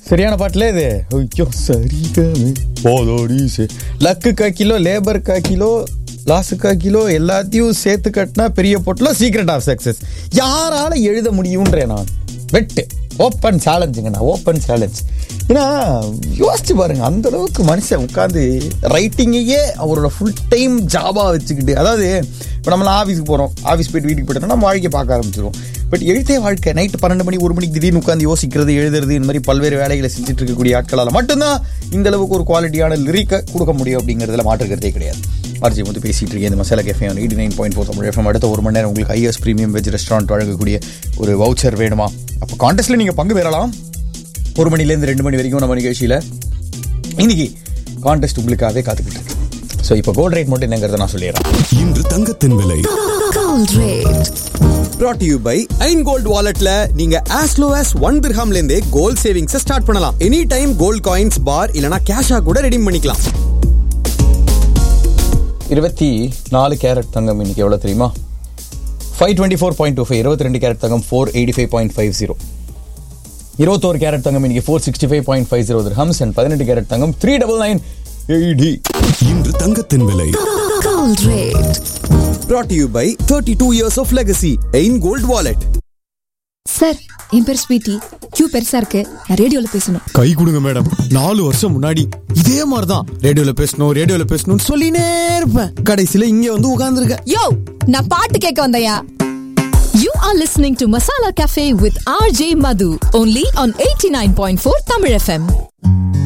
சரியான பாட்டுல இது ஐயோ சரிகமே போதோடி சே லக்கு கா கிலோ லேபர் கா கிலோ லாஸு கா கிலோ எல்லாத்தையும் சேர்த்து கட்டினா பெரிய பொட்டலம் சீக்ரெட் ஆஃப் சக்சஸ் யாரால எழுத முடியும்ன்றேன் நான் வெட்டு ஓப்பன் சேலஞ்சுங்கண்ணா ஓப்பன் சேலஞ்ச் ஏன்னா யோசிச்சு பாருங்க அந்த அளவுக்கு மனுஷன் உட்காந்து ரைட்டிங்கையே அவரோட ஃபுல் டைம் ஜாபா வச்சுக்கிட்டு அதாவது இப்போ நம்மளாம் ஆஃபீஸுக்கு போகிறோம் ஆஃபீஸ் போயிட்டு வீட்டுக்கு போயிட்டோம்னா நம்ம வாழ்க்கையை பார்க்க ஆரம்பிச்சிருவோம் பட் எழுத்தே வாழ்க்கை நைட்டு பன்னெண்டு மணி ஒரு மணிக்கு திடீர்னு உட்காந்து யோசிக்கிறது எழுதுறது இந்த மாதிரி பல்வேறு வேலைகளை செஞ்சுட்டு இருக்கக்கூடிய ஆட்களால் மட்டும்தான் இந்த அளவுக்கு ஒரு குவாலிட்டியான லிரிக்கை கொடுக்க முடியும் அப்படிங்கிறதுல மாற்றுக்கிறதே கிடையாது ஆர்ஜி வந்து பேசிட்டு இருக்கேன் இந்த masala cafe eighty nine point four Tamil FM அடுத்த ஒரு மணி நேரம் உங்களுக்கு ஐஎஸ் ப்ரீமியம் வெஜ் ரெஸ்டாரண்ட் வழங்கக்கூடிய ஒரு வவுச்சர் வேணுமா அப்போ கான்டெஸ்ட்டில் நீங்கள் பங்கு பெறலாம் ஒரு மணிலேருந்து ரெண்டு மணி வரைக்கும் நம்ம நிகழ்ச்சியில் இன்னைக்கு கான்டெஸ்ட் உங்களுக்காகவே காத்துக்கிட்டு இருக்கு ஸோ இப்போ கோல்ட் ரேட் மட்டும் என்னங்கிறத நான் சொல்லிடுறேன் இன்று தங்கத்தின் விலை Gold rate. brought to you by Ain gold வாலெட்ல நீங்க as low as ஒன் திர்ஹாம்ல இருந்தே கோல்ட் சேவிங்ஸ் ஸ்டார்ட் பண்ணலாம் any time gold coins bar இல்லனா கேஷா கூட ரெடீம் பண்ணிக்கலாம் இருபத்தி நாலு கேரட் தங்கம் இன்னைக்கு எவ்வளோ தெரியுமா five twenty four point two five இருபத்தி ரெண்டு கேரட் தங்கம் four eighty five point five zero இருபத்தோரு கேரட் தங்கம் இன்னைக்கு four sixty five point five zero ஹம்ஸ் அண்ட் பதினெட்டு கேரட் தங்கம் த்ரீ டபுள் நைன் எயிட்டி இன்று தங்கத்தின் விலை Gold rate. brought to you by thirty two years of legacy Ain gold wallet sir என் பேர் ஸ்வீட்டி கியூ பெருசா இருக்கு நான் ரேடியோல பேசணும் கை கொடுங்க மேடம் நாலு வருஷம் முன்னாடி இதே மாதிரி தான் ரேடியோல பேசணும் ரேடியோல பேசணும்னு சொல்லினே இருப்பேன் கடைசியில இங்க வந்து உட்கார்ந்துருக்க யோ நான் பாட்டு கேட்க வந்தயா You are listening to Masala Cafe with RJ Madhu only on 89.4 Tamil FM.